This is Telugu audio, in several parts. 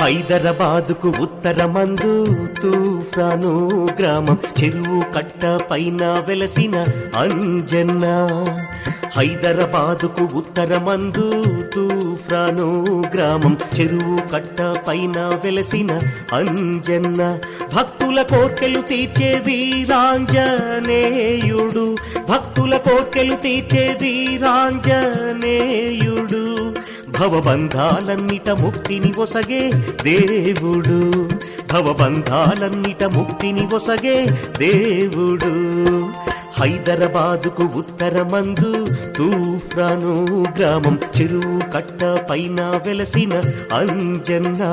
హైదరాబాదుకు ఉత్తరమందు తూఫాను గ్రామం చెరువు కట్ట పైన వెలసిన అంజన్న హైదరాబాదుకు ఉత్తరమందు తూఫాను గ్రామం చెరువు కట్ట పైన వెలసిన అంజన్న భక్తుల కోర్కెలు తీర్చే వీరాంజనేయుడు భక్తుల కోర్కెలు తీర్చే వీరాంజనేయుడు భవబంధాలన్నిట ముక్తిని ఒసగే దేవుడు భవబంధాలన్నిట ముక్తిని ఒసగే దేవుడు హైదరాబాదుకు ఉత్తరమందు తూఫాను గ్రామం చెరువు కట్ట పైన వెలసిన అంజన్నా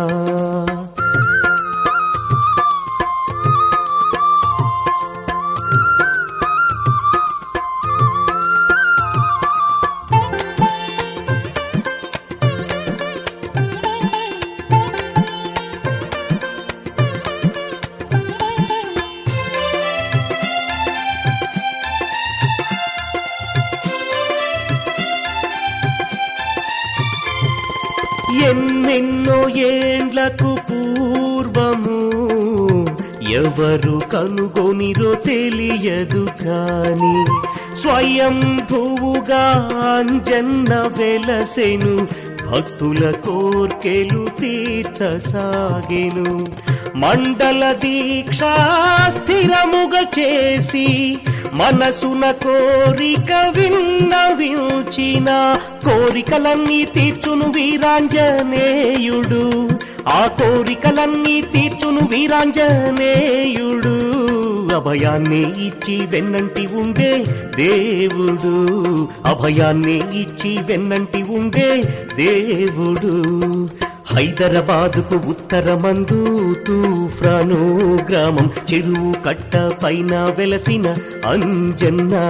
ఎన్నెన్నో ఏండ్లకు పూర్వము ఎవరు కనుగొనిరో తెలియదు కాని స్వయం భూవుగా అంజన్న వెలసెను భక్తుల కోర్కెలు తీర్చసాగెను మండల దీక్ష స్థిరముగా చేసి మనసున కోరిక విన్నవించిన కోరికలన్నీ తీర్చును వీరాంజనేయుడు ఆ కోరికలన్నీ తీర్చును వీరాంజనేయుడు అభయాన్ని ఇచ్చి వెన్నంటి ఉండే దేవుడు అభయాన్ని ఇచ్చి వెన్నంటి ఉండే దేవుడు హైదరాబాదుకు ఉత్తరమందు తూఫాను గ్రామం చెరువు కట్ట పైన వెలసిన అంజన్నా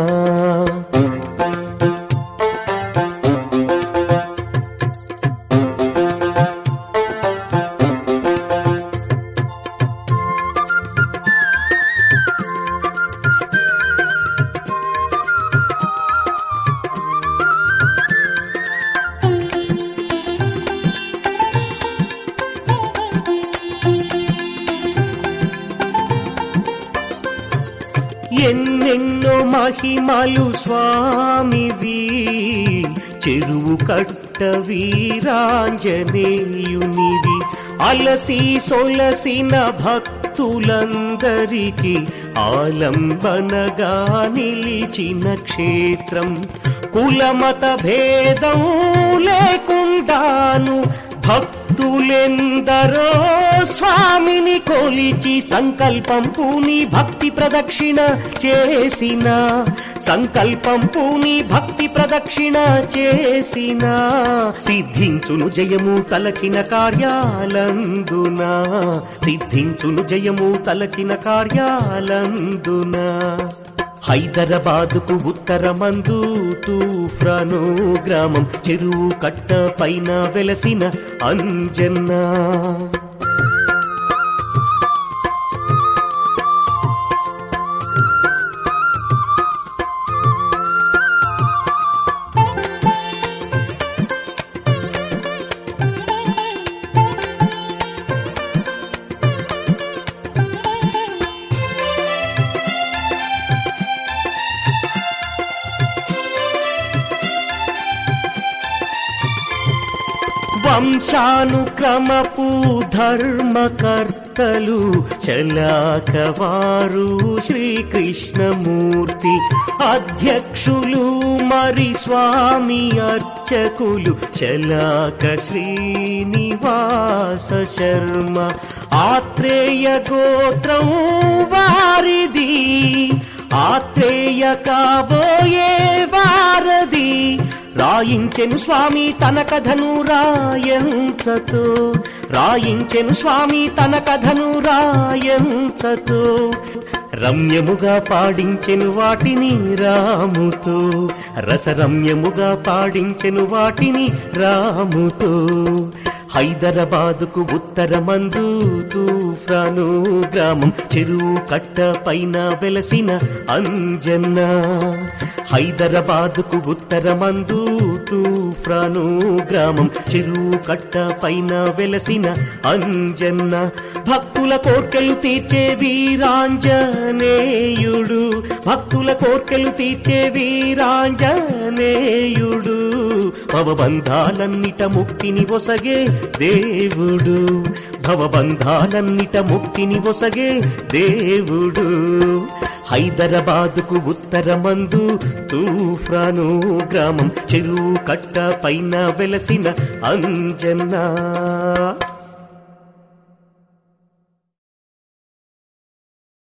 ఎన్నెన్నో మహిమలు స్వామివి చెరువు కట్ట వీరాంజనేయునివి అలసి సొలసిన భక్తులందరికీ ఆలంబనగా నిలిచిన క్షేత్రం కులమత భేదం లేకుండాను భక్తులెందరో స్వామిని కొలిచి సంకల్పం పూని భక్తి ప్రదక్షిణ చేసిన సంకల్పం పూని భక్తి ప్రదక్షిణ చేసిన సిద్ధించును జయము తలచిన కార్యాలందున సిద్ధించును జయము తలచిన కార్యాలందున హైదరాబాదుకు ఉత్తరమందు తూఫాను గ్రామం చెరువు కట్ట పైన వెలసిన అంజన్నా వంశానుక్రమపు ధర్మకర్తలు చలాకవారు శ్రీకృష్ణమూర్తి అధ్యక్షులు మరి స్వామి అర్చకులు చలాక శ్రీనివాస శర్మ ఆత్రేయ గోత్రం వారిది ఆత్రేయ కాబోయే వారది రాయించెను స్వామి తన కథను రాయంచతో రాయించెను స్వామి తన కథను రాయంచతో రమ్యముగా పాడించెను వాటిని రాముతో రసరమ్యముగా పాడించెను వాటిని రాముతో హైదరాబాదుకు ఉత్తరమందు తూఫాను గ్రామం చెరువు కట్ట పైన వెలసిన అంజన్న హైదరాబాదుకు ఉత్తరమందు తూఫ్రాను గ్రామం చెరువు కట్ట పైన వెలసిన అంజన్న భక్తుల కోర్కెలు తీర్చే వీరాంజనేయుడు భక్తుల కోర్కెలు తీర్చే వీరాంజనేయుడు భవబంధాలన్నిట ముక్తిని ఒసగే దేవుడు భవబంధాలన్నిట ముక్తిని ఒసగే దేవుడు హైదరాబాదుకు ఉత్తరమందు తూఫ్రాను గ్రామం చెరువు కట్ట పైన వెలసిన అంజన్నా